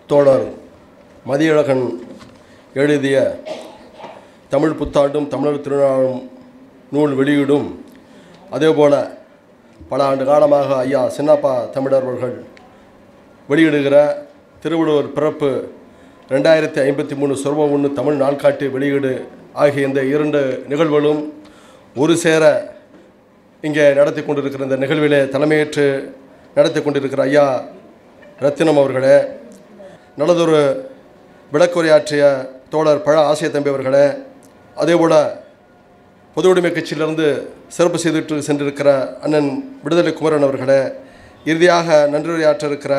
தோழர் மதியழகன் எழுதிய தமிழ் புத்தாண்டும் தமிழர் திருநாளும் நூல் வெளியீடும் அதேபோல பல ஆண்டு காலமாக ஐயா சின்னப்பா தமிழர் அவர்கள் வெளியிடுகிற திருவள்ளுவர் பிறப்பு ரெண்டாயிரத்தி ஐம்பத்தி மூணு சொர்வ ஒன்று தமிழ் நாள்காட்டி வெளியீடு ஆகிய இந்த இரண்டு நிகழ்வுகளும் ஒரு சேர இங்கே நடத்தி கொண்டிருக்கிற இந்த நிகழ்விலே தலைமையேற்று நடத்தி கொண்டிருக்கிற ஐயா ரத்தினம் அவர்களே நல்லதொரு விளக்குரையாற்றிய தோழர் பழ ஆசிய தம்பி அவர்களே அதேபோல் பொது உடைமை கட்சியிலிருந்து சிறப்பு செய்துட்டு சென்றிருக்கிற அண்ணன் விடுதலை குமரன் அவர்களே இறுதியாக நன்றியுரையாற்ற இருக்கிற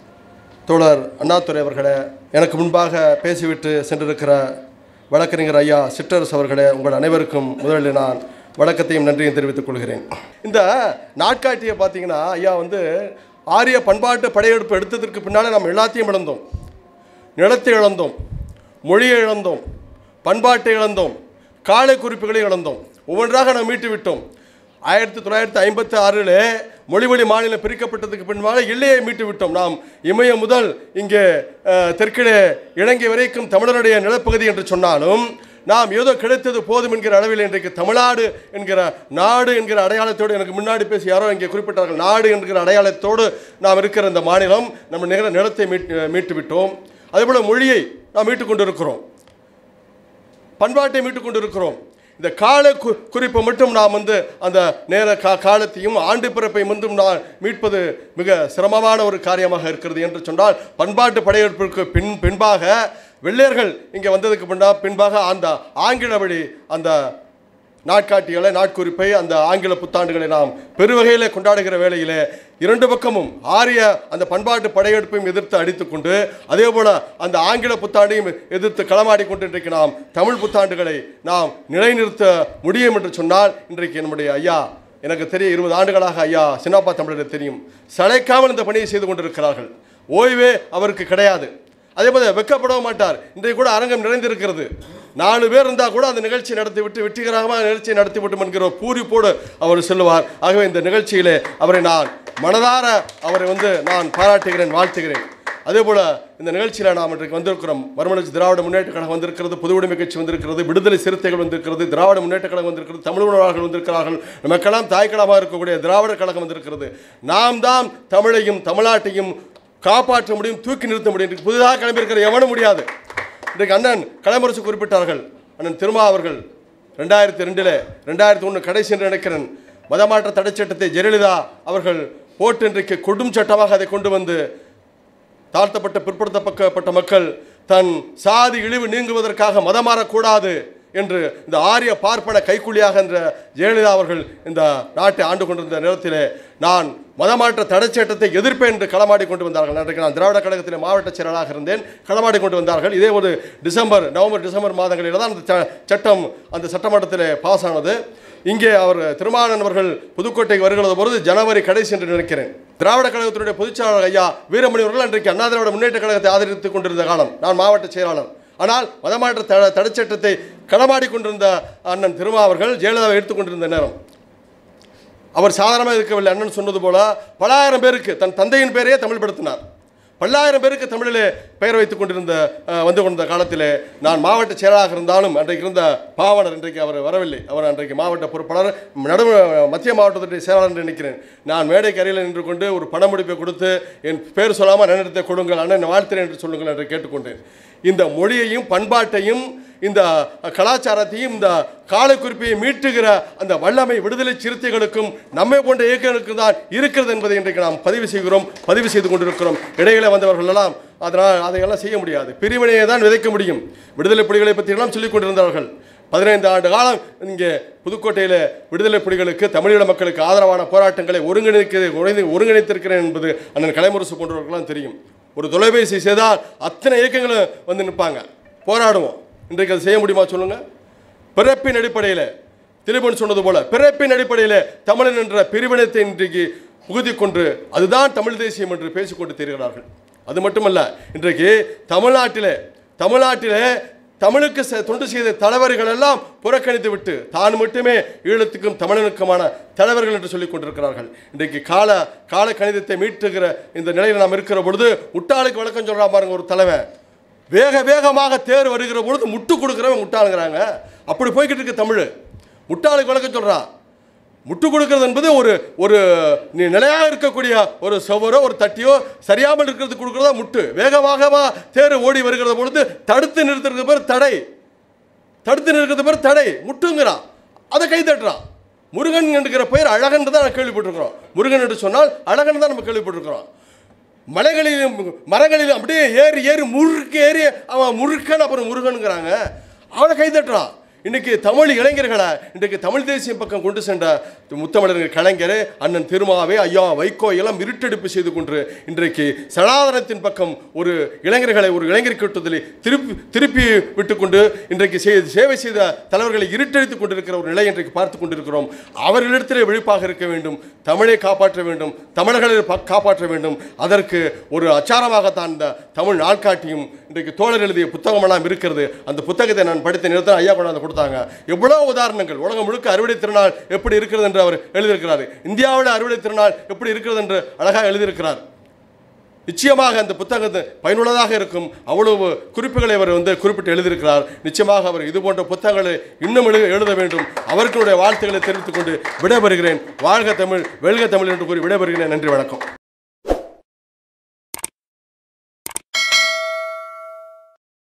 தோழர் அண்ணாதுரை அவர்களே எனக்கு முன்பாக பேசிவிட்டு சென்றிருக்கிற வழக்கறிஞர் ஐயா சிற்றரசு அவர்களே உங்கள் அனைவருக்கும் முதலில் நான் வணக்கத்தையும் நன்றியும் தெரிவித்துக் கொள்கிறேன் இந்த நாட்காட்டியை பார்த்தீங்கன்னா ஐயா வந்து ஆரிய பண்பாட்டு படையெடுப்பு எடுத்ததற்கு பின்னால் நம்ம எல்லாத்தையும் இழந்தோம் நிலத்தை இழந்தோம் மொழியை இழந்தோம் பண்பாட்டை இழந்தோம் காலை குறிப்புகளை இழந்தோம் ஒவ்வொன்றாக நாம் மீட்டு விட்டோம் ஆயிரத்தி தொள்ளாயிரத்தி ஐம்பத்தி ஆறில் மொழிவழி மாநிலம் பிரிக்கப்பட்டதுக்கு பின்பாக எல்லையை மீட்டு விட்டோம் நாம் இமயம் முதல் இங்கே அஹ், தெற்கிலே இலங்கை வரைக்கும் தமிழருடைய நிலப்பகுதி என்று சொன்னாலும் நாம் ஏதோ கிடைத்தது போதும் என்கிற அளவில் இன்றைக்கு தமிழ்நாடு என்கிற நாடு என்கிற அடையாளத்தோடு எனக்கு முன்னாடி பேசி யாரோ இங்கே குறிப்பிட்டார்கள் நாடு என்கிற அடையாளத்தோடு நாம் இருக்கிற இந்த மாநிலம் நம்ம நில நிலத்தை மீட்டு மீட்டு விட்டோம் அதேபோல் மொழியை நாம் மீட்டு கொண்டிருக்கிறோம் பண்பாட்டை மீட்டு கொண்டிருக்கிறோம் இந்த கால கு குறிப்பை மட்டும் நாம் வந்து அந்த நேர கா காலத்தையும் ஆண்டு பிறப்பை மட்டும் நான் மீட்பது மிக சிரமமான ஒரு காரியமாக இருக்கிறது என்று சொன்னால் பண்பாட்டு படையெடுப்பிற்கு பின் பின்பாக வெள்ளையர்கள் இங்கே வந்ததுக்கு பின்னா பின்பாக அந்த ஆங்கில வழி அந்த நாட்காட்டிகளை நாட்குறிப்பை அந்த ஆங்கில புத்தாண்டுகளை நாம் பெருவகையிலே கொண்டாடுகிற வேளையிலே இரண்டு பக்கமும் ஆரிய அந்த பண்பாட்டு படையெடுப்பையும் எதிர்த்து அடித்துக்கொண்டு அதே போல அந்த ஆங்கில புத்தாண்டையும் எதிர்த்து களமாடி கொண்டு இன்றைக்கு நாம் தமிழ் புத்தாண்டுகளை நாம் நிலைநிறுத்த முடியும் என்று சொன்னால் இன்றைக்கு நம்முடைய ஐயா எனக்கு தெரிய இருபது ஆண்டுகளாக ஐயா சின்னப்பா தமிழர் தெரியும் சளைக்காமல் இந்த பணியை செய்து கொண்டிருக்கிறார்கள் ஓய்வே அவருக்கு கிடையாது அதே போல வெக்கப்படவும் மாட்டார் இன்றைக்கு கூட அரங்கம் நிறைந்திருக்கிறது நாலு பேர் இருந்தால் கூட அந்த நிகழ்ச்சி நடத்தி விட்டு வெற்றிகரமாக நிகழ்ச்சியை நடத்தி விட்டோம் என்கிற ஒரு பூரிப்போடு அவர் செல்லுவார் ஆகவே இந்த நிகழ்ச்சியிலே அவரை நான் மனதார அவரை வந்து நான் பாராட்டுகிறேன் வாழ்த்துகிறேன் அதே போல் இந்த நிகழ்ச்சியில் நாம் இன்றைக்கு வந்திருக்கிறோம் மறுமலர்ச்சி திராவிட முன்னேற்ற கழகம் வந்திருக்கிறது பொது உடைமை கட்சி வந்திருக்கிறது விடுதலை சிறுத்தைகள் வந்திருக்கிறது திராவிட முன்னேற்ற கழகம் வந்திருக்கிறது தமிழ் உணர்வாளர்கள் வந்திருக்கிறார்கள் நமக்கெல்லாம் தாய்க்கலமாக இருக்கக்கூடிய திராவிட கழகம் வந்திருக்கிறது நாம் தான் தமிழையும் தமிழ்நாட்டையும் காப்பாற்ற முடியும் தூக்கி நிறுத்த முடியும் இன்றைக்கு புதிதாக கிளம்பியிருக்கிற எவனும் முடியாது இன்றைக்கு அண்ணன் கலைமரசு குறிப்பிட்டார்கள் அண்ணன் திருமா அவர்கள் ரெண்டாயிரத்தி ரெண்டில் ரெண்டாயிரத்தி ஒன்று கடைசி என்று நினைக்கிறேன் மதமாற்ற தடை சட்டத்தை ஜெயலலிதா அவர்கள் போட்டு இன்றைக்கு கொடும் சட்டமாக அதை கொண்டு வந்து தாழ்த்தப்பட்ட பிற்படுத்தப்பட்ட மக்கள் தன் சாதி இழிவு நீங்குவதற்காக மதம் மாறக்கூடாது என்று இந்த ஆரிய பார்ப்பன கைக்கூலியாக என்ற ஜெயலலிதா அவர்கள் இந்த நாட்டை ஆண்டு கொண்டிருந்த நேரத்திலே நான் மதமாற்ற தடைச்சட்டத்தை எதிர்ப்பேன் என்று களமாடி கொண்டு வந்தார்கள் அன்றைக்கு நான் திராவிட கழகத்தில் மாவட்ட செயலாளராக இருந்தேன் களமாடி கொண்டு வந்தார்கள் இதே ஒரு டிசம்பர் நவம்பர் டிசம்பர் மாதங்களில் தான் அந்த ச- சட்டம் அந்த சட்டமன்றத்தில் பாஸ் ஆனது இங்கே அவர் திருமாவளவன் அவர்கள் புதுக்கோட்டைக்கு வருகிறது பொழுது ஜனவரி கடைசி என்று நினைக்கிறேன் திராவிட கழகத்தினுடைய பொதுச்செயலாளர் ஐயா வீரமணி அவர்கள் அன்றைக்கு அண்ணா திராவிட முன்னேற்ற கழகத்தை ஆதரித்துக் கொண்டிருந்த காலம் நான் மாவட்ட செயலாளர் ஆனால் மதமாற்ற த தடைச்சட்டத்தை களமாடி கொண்டிருந்த அண்ணன் திருமா அவர்கள் ஜெயலலிதாவை எடுத்துக்கொண்டிருந்த நேரம் அவர் சாதாரணமாக இருக்கவில்லை அண்ணன் சொன்னது போல பலாயிரம் பேருக்கு தன் தந்தையின் பேரையே தமிழ்படுத்தினார் பல்லாயிரம் பேருக்கு தமிழிலே பெயர் வைத்துக் கொண்டிருந்த அஹ், வந்து கொண்ட காலத்திலே நான் மாவட்ட செயலாளராக இருந்தாலும் அன்றைக்கு இருந்த பாவனர் இன்றைக்கு அவர் வரவில்லை அவர் அன்றைக்கு மாவட்ட பொறுப்பாளர் நடு மத்திய மாவட்டத்துடைய செயலாளர் என்று நினைக்கிறேன் நான் மேடைக்கு அருகில் நின்று கொண்டு ஒரு பணமுடிப்பை கொடுத்து என் பேர் சொல்லாமல் நன்னடத்தை கொடுங்கள் அண்ணன் வாழ்த்துறேன் என்று சொல்லுங்கள் என்று கேட்டுக்கொண்டேன் இந்த மொழியையும் பண்பாட்டையும் இந்த கலாச்சாரத்தையும் இந்த காலக்குறிப்பையும் மீட்டுகிற அந்த வல்லமை விடுதலை சிறுத்தைகளுக்கும் நம்மை போன்ற இயக்கங்களுக்கும் தான் இருக்கிறது என்பதை இன்றைக்கு நாம் பதிவு செய்கிறோம் பதிவு செய்து கொண்டிருக்கிறோம் இடையில வந்தவர்கள் எல்லாம் அதனால் அதையெல்லாம் செய்ய முடியாது பிரிவினையை தான் விதைக்க முடியும் விடுதலை புலிகளை பற்றி எல்லாம் சொல்லிக் கொண்டிருந்தார்கள் பதினைந்து ஆண்டு காலம் இங்கே புதுக்கோட்டையில் விடுதலை புலிகளுக்கு தமிழீழ மக்களுக்கு ஆதரவான போராட்டங்களை ஒருங்கிணைக்க ஒருங்கி- ஒருங்கிணைத்திருக்கிறேன் என்பது அண்ணன் கலைமுரசு போன்றவர்கள்லாம் தெரியும் ஒரு தொலைபேசி செய்தால் அத்தனை இயக்கங்களும் வந்து நிற்பாங்க போராடுவோம் இன்றைக்கு அது செய்ய முடியுமா சொல்லுங்க பிறப்பின் அடிப்படையில் திருப்பன் சொன்னது போல பிறப்பின் அடிப்படையில் தமிழன் என்ற பிரிவினத்தை இன்றைக்கு புகுத்தி கொண்டு அதுதான் தமிழ் தேசியம் என்று பேசிக்கொண்டு தெரிகிறார்கள் அது மட்டுமல்ல இன்றைக்கு தமிழ்நாட்டிலே தமிழ்நாட்டிலே தமிழுக்கு செ- தொண்டு செய்த தலைவர்கள் எல்லாம் புறக்கணித்து விட்டு தான் மட்டுமே ஈழத்துக்கும் தமிழனுக்குமான தலைவர்கள் என்று சொல்லிக் கொண்டிருக்கிறார்கள் இன்றைக்கு கால கால கணிதத்தை மீட்டுகிற இந்த நிலையில் நாம் இருக்கிற பொழுது முட்டாளுக்கு விளக்கம் சொல்றா பாருங்க ஒரு தலைவன் வேக வேகமாக தேர் வருகிற பொழுது முட்டு கொடுக்குறவன் முட்டாளுங்கிறாங்க அப்படி போய்கிட்டு இருக்கு தமிழ் முட்டாளுக்கு விளக்கம் சொல்றான் முட்டு கொடுக்கிறது என்பது ஒரு ஒரு நி- நிலையாக இருக்கக்கூடிய ஒரு சுவரோ ஒரு தட்டியோ சரியாமல் இருக்கிறது கொடுக்கிறதா முட்டு வேகமாக தேர் ஓடி வருகிறது பொழுது தடுத்து நிறுத்துறது பேர் தடை தடுத்து நிறுத்துறது பேர் தடை முட்டுங்கிறான் அதை கை தட்டுறான் முருகன் என்கிற பெயர் அழகன் தான் நான் கேள்விப்பட்டிருக்கிறோம் முருகன் என்று சொன்னால் அழகன் தான் நம்ம கேள்விப்பட்டிருக்கிறோம் மலைகளிலும் மரங்களிலும் அப்படியே ஏறி ஏறி முறுக்கு ஏறி அவன் முறுக்கன் அப்புறம் முருகனுங்கிறாங்க அவனை கை தட்டுறான் இன்னைக்கு தமிழ் இளைஞர்களை இன்றைக்கு தமிழ் தேசியம் பக்கம் கொண்டு சென்ற முத்தமிழர் கலைஞர் அண்ணன் திருமாவே ஐயா வைகோ எல்லாம் இருட்டெடுப்பு செய்து கொண்டு இன்றைக்கு சனாதனத்தின் பக்கம் ஒரு இளைஞர்களை ஒரு இளைஞர் கூட்டத்தில் திருப்பி திருப்பி விட்டுக்கொண்டு இன்றைக்கு செய்- சேவை செய்த தலைவர்களை இருட்டடித்துக் கொண்டிருக்கிற ஒரு நிலை இன்றைக்கு பார்த்து கொண்டிருக்கிறோம் அவர்களிடத்திலே விழிப்பாக இருக்க வேண்டும் தமிழை காப்பாற்ற வேண்டும் தமிழர்களை பா- காப்பாற்ற வேண்டும் அதற்கு ஒரு அச்சாரமாகத்தான் இந்த தமிழ் நாட்காட்டியும் இன்றைக்கு தோழர் எழுதிய புத்தகமெல்லாம் இருக்கிறது அந்த புத்தகத்தை நான் படித்த நேரத்தில் ஐயா கொண்டாந்து கொடுத்தாங்க எவ்வளோ உதாரணங்கள் உலகம் முழுக்க அறுவடை திருநாள் எப்படி இருக்கிறது என்று அவர் எழுதியிருக்கிறார் இந்தியாவில் அறுவடை திருநாள் எப்படி இருக்கிறது என்று அழகாக எழுதியிருக்கிறார் நிச்சயமாக அந்த புத்தகத்தை பயனுள்ளதாக இருக்கும் அவ்வளவு குறிப்புகளை அவர் வந்து குறிப்பிட்டு எழுதியிருக்கிறார் நிச்சயமாக அவர் இது போன்ற புத்தகங்களை இன்னும் எழுத எழுத வேண்டும் அவர்களுடைய வாழ்த்துக்களை தெரிவித்துக் கொண்டு விடைபெறுகிறேன் வாழ்க தமிழ் வெல்க தமிழ் என்று கூறி விடைபெறுகிறேன் நன்றி வணக்கம்